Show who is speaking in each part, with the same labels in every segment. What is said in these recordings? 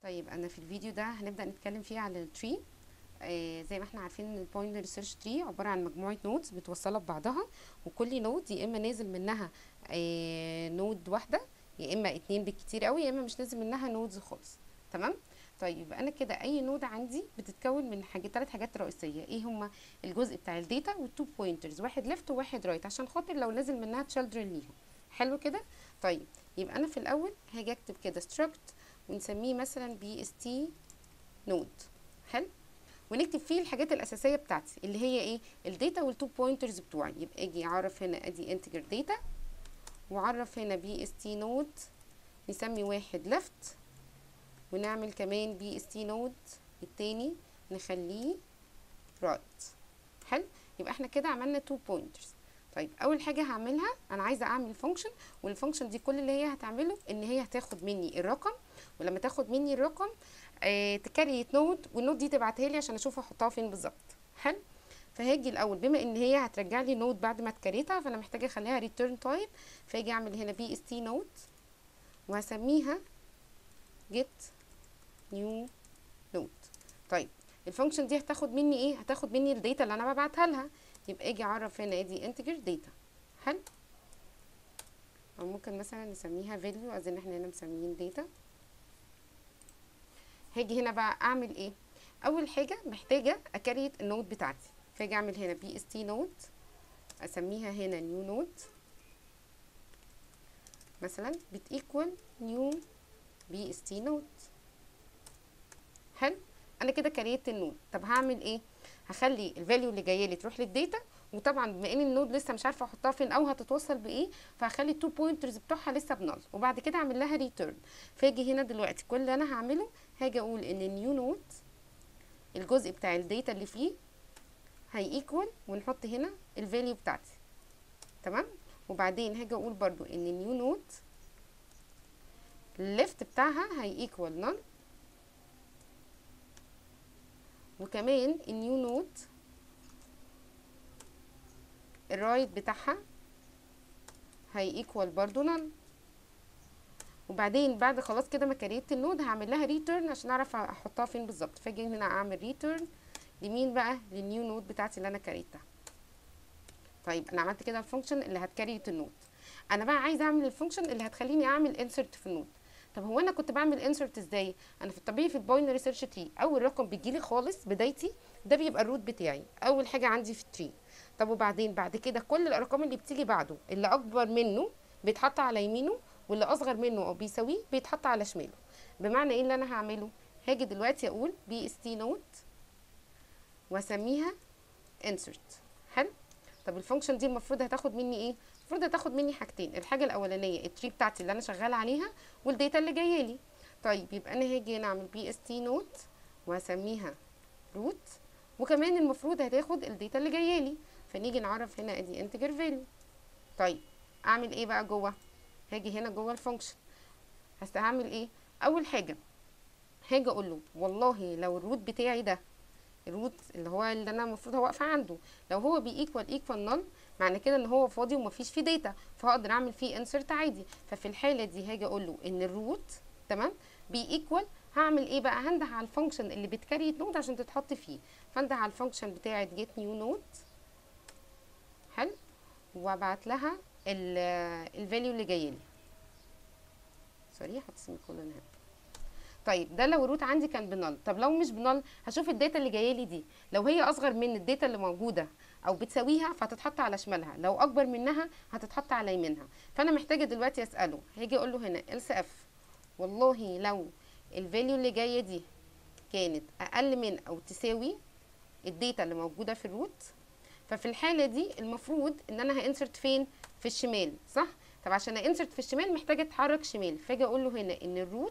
Speaker 1: طيب انا في الفيديو ده هنبدا نتكلم فيه على التري آه زي ما احنا عارفين ان البوينت ريسيرش تري عباره عن مجموعه نودز متوصله ببعضها وكل نود يا اما نازل منها آه نود واحده يا اما اتنين بالكتير قوي يا اما مش نازل منها نودز خالص تمام طيب انا كده اي نود عندي بتتكون من حاجه ثلاث حاجات رئيسيه ايه هما الجزء بتاع الداتا والتو بوينترز واحد ليفت وواحد رايت عشان خاطر لو نازل منها تشيلدرن ليهم حلو كده طيب يبقى انا في الاول هاجي اكتب كده struct ونسميه مثلا بي اس تي نود حلو ونكتب فيه الحاجات الاساسيه بتاعتي اللي هي ايه الداتا والتو بوينترز بتوعي يبقى اجي اعرف هنا ادي انتجر داتا واعرف هنا بي اس تي نود نسمي واحد ليفت ونعمل كمان بي اس تي نود التاني نخليه رايت حلو يبقى احنا كده عملنا تو بوينترز طيب اول حاجه هعملها انا عايزه اعمل فانكشن والفانكشن دي كل اللي هي هتعمله ان هي هتاخد مني الرقم ولما تاخد مني الرقم آه تكريت نود والنود دي تبعتها لي عشان اشوف احطها فين بالظبط حلو فهاجي الاول بما ان هي هترجع لي نود بعد ما اتكريتها فانا محتاجه اخليها ريتيرن تايب فاجي اعمل هنا بي اس تي نود وهسميها get new node طيب الفانكشن دي هتاخد مني ايه هتاخد مني الداتا اللي انا ببعتها لها يبقى اجي اعرف هنا ادي انتجر داتا حلو او ممكن مثلا نسميها value از ان احنا هنا مسميين داتا هاجي هنا بقى اعمل ايه اول حاجه محتاجه اكريت النود بتاعتي فاجي اعمل هنا بي اس تي نود اسميها هنا نيو نود مثلا بتيكوال نيو بي اس تي نود حلو انا كده كريت النود طب هعمل ايه هخلي الفاليو اللي جايه لي تروح للداتا وطبعا بما ان النود لسه مش عارفه احطها فين او هتتوصل بايه فهخلي التو بوينترز بتوعها لسه بنال وبعد كده اعمل لها ريتيرن فاجي هنا دلوقتي كل اللي انا هعمله هاجي اقول ان النيو نود الجزء بتاع الداتا اللي فيه هي ايكوال ونحط هنا الفاليو بتاعتي تمام وبعدين هاجي اقول برضو ان النيو نود الليفت بتاعها هي ايكوال نل وكمان النيو نود الرايت بتاعها هي ايكوال برضو نل وبعدين بعد خلاص كده ما كريت النود هعمل لها ريتيرن عشان اعرف احطها فين بالظبط فاجي هنا اعمل ريتيرن لمين بقى للنيو نود بتاعتي اللي انا كريتها طيب انا عملت كده الفانكشن اللي هتكريت النود انا بقى عايزه اعمل الفانكشن اللي هتخليني اعمل انسرت في النود طب هو انا كنت بعمل انسرت ازاي انا في الطبيعي في الباينري سيرش تري اول رقم بيجيلي خالص بدايتي ده بيبقى الروت بتاعي اول حاجه عندي في التري طب وبعدين بعد كده كل الارقام اللي بتيجي بعده اللي اكبر منه بيتحط على يمينه واللي اصغر منه او بيساويه بيتحط على شماله بمعنى ايه اللي انا هعمله هاجي دلوقتي اقول بي اس تي نوت واسميها انسرت حلو طب الفانكشن دي المفروض هتاخد مني ايه المفروض هتاخد مني حاجتين الحاجه الاولانيه التري بتاعتي اللي انا شغاله عليها والداتا اللي جايه لي طيب يبقى انا هاجي هنا اعمل بي اس تي نوت وهسميها روت وكمان المفروض هتاخد الداتا اللي جايه لي فنيجي نعرف هنا ادي انتجر فاليو طيب اعمل ايه بقى جوه هاجي هنا جوه الفانكشن هعمل ايه اول حاجه هاجي اقول له والله لو الروت بتاعي ده الروت اللي هو اللي انا المفروض واقفه عنده لو هو بي ايكوال ايكوال نل معنى كده ان هو فاضي ومفيش فيه داتا فهقدر اعمل فيه انسرت عادي ففي الحاله دي هاجي اقول له ان الروت تمام بي ايكوال هعمل ايه بقى هنده على الفانكشن اللي بتكريت نود عشان تتحط فيه فانده على الفانكشن بتاعه جيت نيو نود حلو وابعت لها الفاليو اللي جايه لي سوري هحط سيمي كولون هنا طيب ده لو الروت عندي كان بنل طب لو مش بنل هشوف الداتا اللي جايه لي دي لو هي اصغر من الداتا اللي موجوده او بتساويها فهتتحط على شمالها لو اكبر منها هتتحط على يمينها فانا محتاجه دلوقتي اساله هاجي اقول له هنا else if والله لو الفاليو اللي جايه دي كانت اقل من او تساوي الداتا اللي موجوده في الروت ففي الحاله دي المفروض ان انا هانسرت فين في الشمال صح طب عشان انسرت في الشمال محتاجه اتحرك شمال فاجي اقول له هنا ان الروت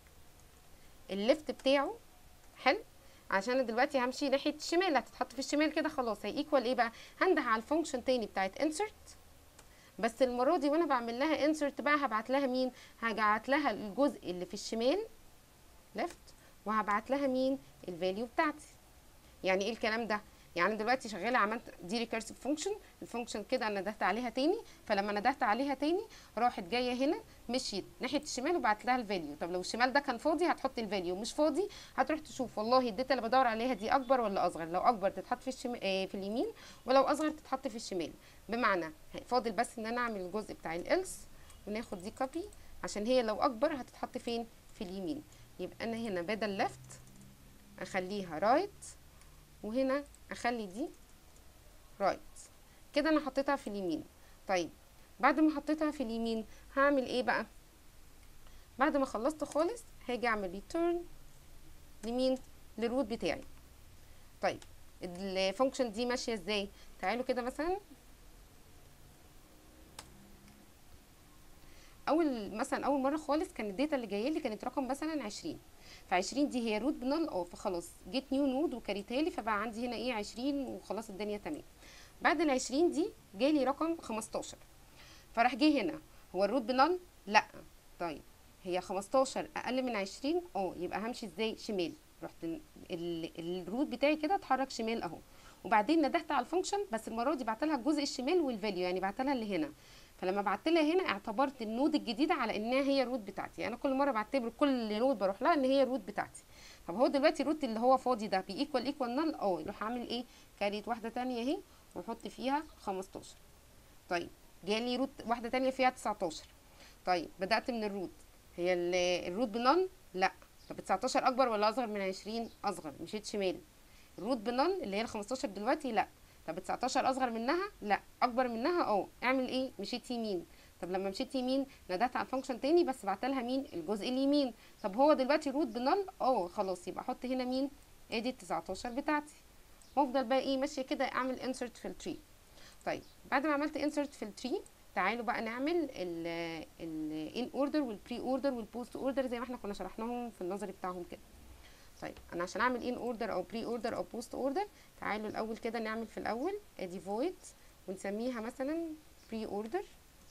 Speaker 1: الليفت بتاعه حلو عشان انا دلوقتي همشي ناحيه الشمال هتتحط في الشمال كده خلاص هي ايكوال ايه بقى هنده على الفانكشن تاني بتاعت انسرت بس المره دي وانا بعمل لها انسرت بقى هبعت لها مين هبعت لها الجزء اللي في الشمال ليفت وهبعت لها مين الفاليو بتاعتي يعني ايه الكلام ده يعني دلوقتي شغاله عملت دي ريكيرسيف فانكشن الفانكشن كده انا ندهت عليها تاني فلما ندهت عليها تاني راحت جايه هنا مشيت ناحيه الشمال وبعت لها الفاليو طب لو الشمال ده كان فاضي هتحط الفاليو مش فاضي هتروح تشوف والله الداتا اللي بدور عليها دي اكبر ولا اصغر لو اكبر تتحط في الشمال آه في اليمين ولو اصغر تتحط في الشمال بمعنى فاضل بس ان انا اعمل الجزء بتاع الالس وناخد دي كوبي عشان هي لو اكبر هتتحط فين في اليمين يبقى انا هنا بدل ليفت اخليها رايت وهنا اخلي دي رايت كده انا حطيتها في اليمين طيب بعد ما حطيتها في اليمين هعمل ايه بقى بعد ما خلصت خالص هاجي اعمل ريتيرن لمين للروت بتاعي طيب الفانكشن دي ماشيه ازاي تعالوا كده مثلا اول مثلا اول مره خالص كان الداتا اللي جايه لي كانت رقم مثلا 20 ف 20 دي هي روت بنال اه فخلاص جيت نيو نود وكريتها لي فبقى عندي هنا ايه 20 وخلاص الدنيا تمام بعد ال 20 دي جالي رقم 15 فراح جه هنا هو الروت بنال لا طيب هي 15 اقل من 20 اه يبقى همشي ازاي شمال رحت الروت بتاعي كده اتحرك شمال اهو وبعدين ندهت على الفانكشن بس المره دي بعت لها الجزء الشمال والفاليو يعني بعت لها اللي هنا فلما بعت لها هنا اعتبرت النود الجديده على انها هي الروت بتاعتي انا كل مره بعتبر كل نود بروح لها ان هي الروت بتاعتي طب هو دلوقتي الروت اللي هو فاضي ده بيكوال ايكوال نل اه يروح عامل ايه كاريت واحده تانية اهي واحط فيها 15 طيب جالي روت واحده تانية فيها 19 طيب بدات من الروت هي الروت بنل لا طب 19 اكبر ولا اصغر من 20 اصغر مشيت شمال الروت بنل اللي هي ال 15 دلوقتي لا طب 19 اصغر منها لا اكبر منها اه اعمل ايه مشيت يمين طب لما مشيت يمين ندهت على الفانكشن تاني بس بعت لها مين الجزء اليمين طب هو دلوقتي روت بنل اه خلاص يبقى احط هنا مين ادي ال 19 بتاعتي وافضل بقى ايه ماشيه كده اعمل انسرت في التري طيب بعد ما عملت انسرت في التري تعالوا بقى نعمل الان اوردر والبري اوردر والبوست اوردر زي ما احنا كنا شرحناهم في النظري بتاعهم كده طيب انا عشان اعمل ان اوردر او بري اوردر او بوست اوردر تعالوا الاول كده نعمل في الاول ادي فويد ونسميها مثلا بري اوردر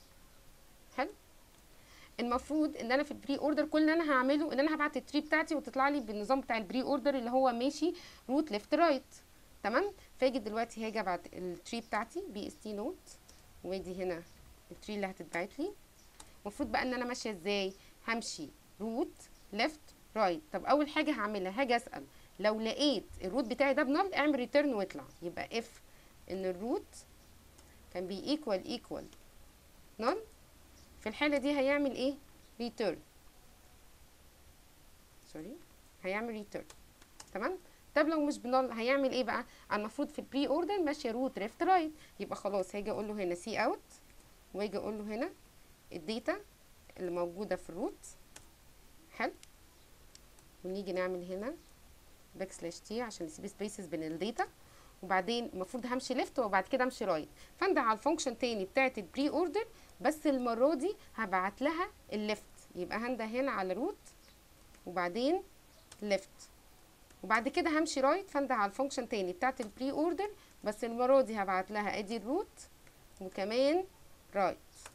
Speaker 1: حلو المفروض ان انا في البري اوردر كل اللي انا هعمله ان انا هبعت التري بتاعتي وتطلع لي بالنظام بتاع البري اوردر اللي هو ماشي روت ليفت رايت تمام فاجي دلوقتي هاجي ابعت التري بتاعتي بي اس تي نوت وادي هنا التري اللي هتتبعت لي المفروض بقى ان انا ماشيه ازاي همشي روت ليفت رايت طب اول حاجه هعملها هاجي اسال لو لقيت الروت بتاعي ده بنل اعمل ريتيرن واطلع يبقى اف ان الروت كان بي ايكوال ايكوال نل في الحاله دي هيعمل ايه ريتيرن سوري هيعمل ريتيرن تمام طب لو مش بنل هيعمل ايه بقى المفروض في البري اوردر ماشيه روت ليفت رايت يبقى خلاص هاجي اقول له هنا سي اوت واجي اقول له هنا الداتا اللي موجوده في الروت حلو ونيجي نعمل هنا باك سلاش تي عشان نسيب سبيسز بين الداتا وبعدين المفروض همشي ليفت وبعد كده امشي رايت فانده على الفانكشن تاني بتاعه البري اوردر بس المره دي هبعت لها الليفت يبقى هنده هنا على روت وبعدين ليفت وبعد كده همشي رايت فانده على الفانكشن تاني بتاعه البري اوردر بس المره دي هبعت لها ادي الروت وكمان رايت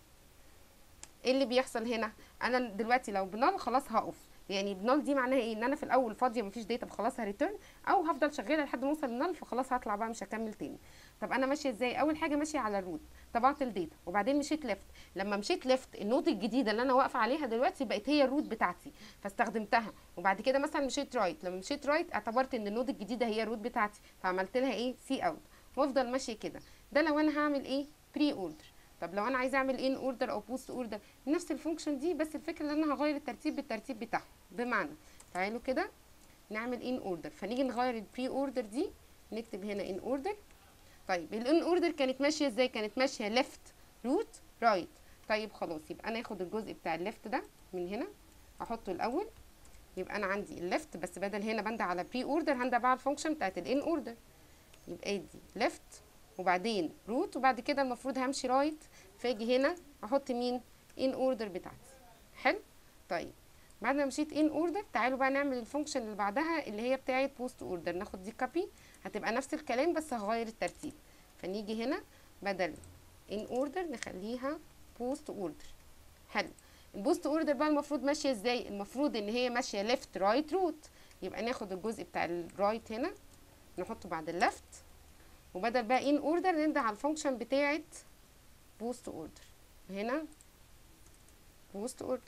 Speaker 1: ايه اللي بيحصل هنا انا دلوقتي لو بنال خلاص هقف يعني بنال دي معناها ايه ان انا في الاول فاضيه مفيش داتا فخلاص هريتيرن او هفضل شغاله لحد ما اوصل للنال فخلاص هطلع بقى مش هكمل تاني طب انا ماشيه ازاي اول حاجه ماشيه على الروت طبعت الداتا وبعدين مشيت ليفت لما مشيت ليفت النوت الجديده اللي انا واقفه عليها دلوقتي بقت هي الروت بتاعتي فاستخدمتها وبعد كده مثلا مشيت رايت لما مشيت رايت اعتبرت ان النوت الجديده هي الروت بتاعتي فعملت لها ايه سي اوت وافضل ماشيه كده ده لو انا هعمل ايه بري اوردر طب لو انا عايزه اعمل ان اوردر او بوست اوردر نفس الفانكشن دي بس الفكره ان انا هغير الترتيب بالترتيب بتاعهم بمعنى تعالوا كده نعمل ان اوردر فنيجي نغير البري اوردر دي نكتب هنا ان اوردر طيب الان اوردر كانت ماشيه ازاي كانت ماشيه ليفت روت رايت طيب خلاص يبقى انا اخد الجزء بتاع الليفت ده من هنا احطه الاول يبقى انا عندي الليفت بس بدل هنا بنده على بري اوردر هنده بقى على الفانكشن بتاعت الان اوردر يبقى دي ليفت وبعدين روت وبعد كده المفروض همشي رايت فاجي هنا احط مين ان اوردر بتاعتي حلو طيب بعد ما مشيت ان اوردر تعالوا بقى نعمل الفانكشن اللي بعدها اللي هي بتاعه بوست اوردر ناخد دي كوبي هتبقى نفس الكلام بس هغير الترتيب فنيجي هنا بدل ان اوردر نخليها بوست اوردر حلو البوست اوردر بقى المفروض ماشيه ازاي المفروض ان هي ماشيه ليفت رايت روت يبقى ناخد الجزء بتاع الرايت هنا نحطه بعد الليفت وبدل بقى ان اوردر ننده على الفانكشن بتاعه بوست اوردر هنا بوست اوردر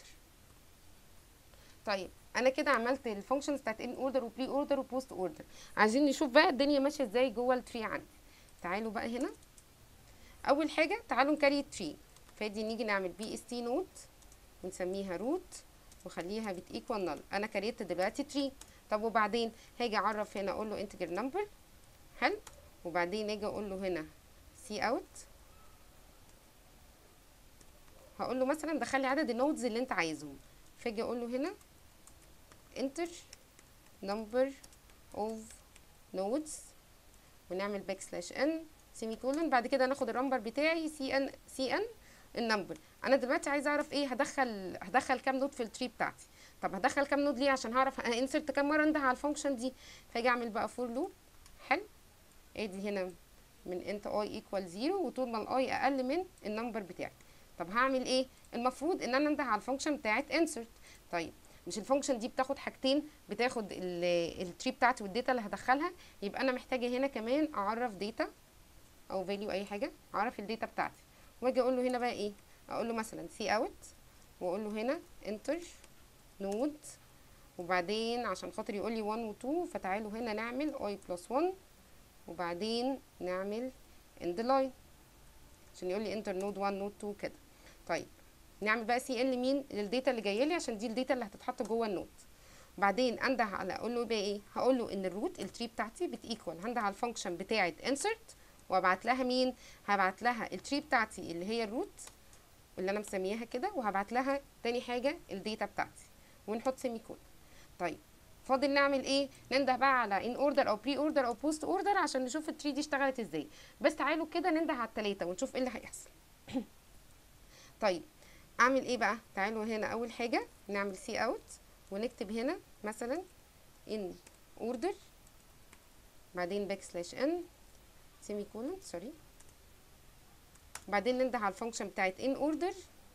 Speaker 1: طيب انا كده عملت الفانكشنز بتاعت ان اوردر وبري اوردر وبوست اوردر عايزين نشوف بقى الدنيا ماشيه ازاي جوه التري عندي تعالوا بقى هنا اول حاجه تعالوا نكري تري فادي نيجي نعمل بي اس تي نوت ونسميها روت وخليها بت ايكوال نل انا كريت دلوقتي تري طب وبعدين هاجي اعرف هنا اقول له انتجر نمبر حلو وبعدين اجي اقول له هنا سي اوت هقول له مثلا دخل لي عدد النودز اللي انت عايزهم فاجي اقول له هنا enter number of nodes ونعمل باك سلاش ان سيمي كولون بعد كده ناخد النمبر بتاعي سي ان سي ان النمبر انا دلوقتي عايزه اعرف ايه هدخل هدخل كام نود في التري بتاعتي طب هدخل كام نود ليه عشان هعرف انا انسرت كام مره انده على الفانكشن دي فاجي اعمل بقى فور لوب حلو ادي هنا من انت اي ايكوال زيرو وطول ما الاي اقل من النمبر بتاعي طب هعمل ايه المفروض ان انا انده على الفانكشن بتاعت انسرت طيب مش الفانكشن دي بتاخد حاجتين بتاخد التري بتاعتي والداتا اللي هدخلها يبقى انا محتاجه هنا كمان اعرف داتا او فاليو اي حاجه اعرف الداتا بتاعتي واجي اقول له هنا بقى ايه اقول له مثلا سي اوت واقول له هنا انتر نود وبعدين عشان خاطر يقول لي 1 و 2 فتعالوا هنا نعمل اي بلس 1 وبعدين نعمل اند لاين عشان يقول لي انتر نود 1 نود 2 كده طيب نعمل بقى سي ان لمين للداتا اللي جايه لي عشان دي الداتا اللي هتتحط جوه النود بعدين انده على اقول له بقى ايه هقول له ان الروت التري بتاعتي بتيكوال هنده على الفانكشن بتاعه انسرت وابعت لها مين هبعت لها التري بتاعتي اللي هي الروت اللي انا مسمياها كده وهبعت لها تاني حاجه الداتا بتاعتي ونحط سيمي كول طيب فاضل نعمل ايه ننده بقى على ان اوردر او بري اوردر او بوست اوردر عشان نشوف التري دي اشتغلت ازاي بس تعالوا كده ننده على التلاته ونشوف ايه اللي هيحصل طيب اعمل ايه بقى تعالوا هنا اول حاجه نعمل سي اوت ونكتب هنا مثلا ان اوردر بعدين باك سلاش ان سيمي كولون سوري بعدين ننده على الفانكشن بتاعت ان اوردر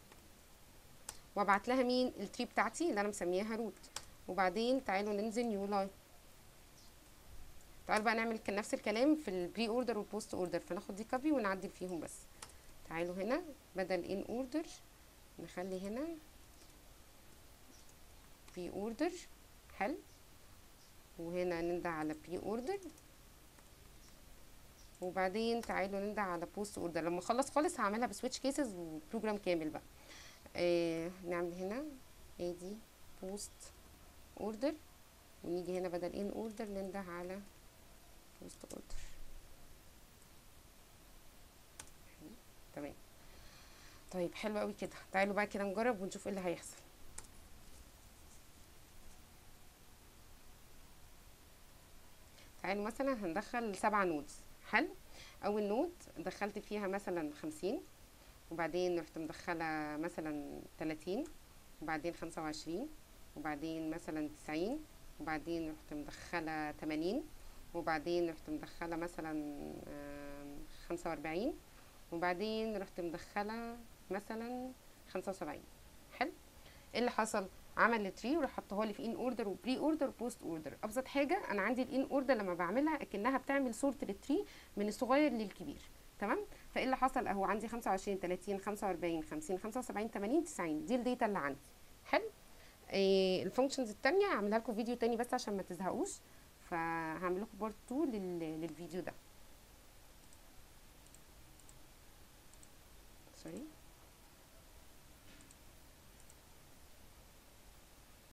Speaker 1: وابعت لها مين التري بتاعتي اللي انا مسمياها روت وبعدين تعالوا ننزل نيو لاين تعالوا بقى نعمل نفس الكلام في البري اوردر والبوست اوردر فناخد دي كوبي ونعدل فيهم بس تعالوا هنا بدل ان اوردر نخلي هنا بري اوردر حلو وهنا ننده على بري اوردر وبعدين تعالوا ننده على بوست اوردر لما اخلص خالص هعملها بسويتش كيسز وبروجرام كامل بقى آه نعمل هنا ادي بوست اوردر ونيجي هنا بدل ان اوردر ننده على بوست اوردر تمام طيب حلو قوي كده تعالوا بقى كده نجرب ونشوف ايه اللي هيحصل تعالوا مثلا هندخل سبعة نودز حلو اول نود دخلت فيها مثلا خمسين وبعدين رحت مدخله مثلا تلاتين وبعدين خمسة وعشرين وبعدين مثلا تسعين وبعدين رحت مدخله تمانين وبعدين رحت مدخله مثلا خمسة واربعين وبعدين رحت مدخله مثلا خمسة وسبعين حلو ايه اللي حصل عمل التري وراح حطها لي في ان اوردر وبري اوردر وبوست اوردر ابسط حاجه انا عندي الان اوردر لما بعملها اكنها بتعمل سورت للتري من الصغير للكبير تمام فايه اللي حصل اهو عندي 25 30 45 50 75 80 90 دي الداتا اللي عندي حلو إيه الفانكشنز التانية هعملها لكم فيديو تاني بس عشان ما تزهقوش فهعمل لكم بارت 2 للفيديو ده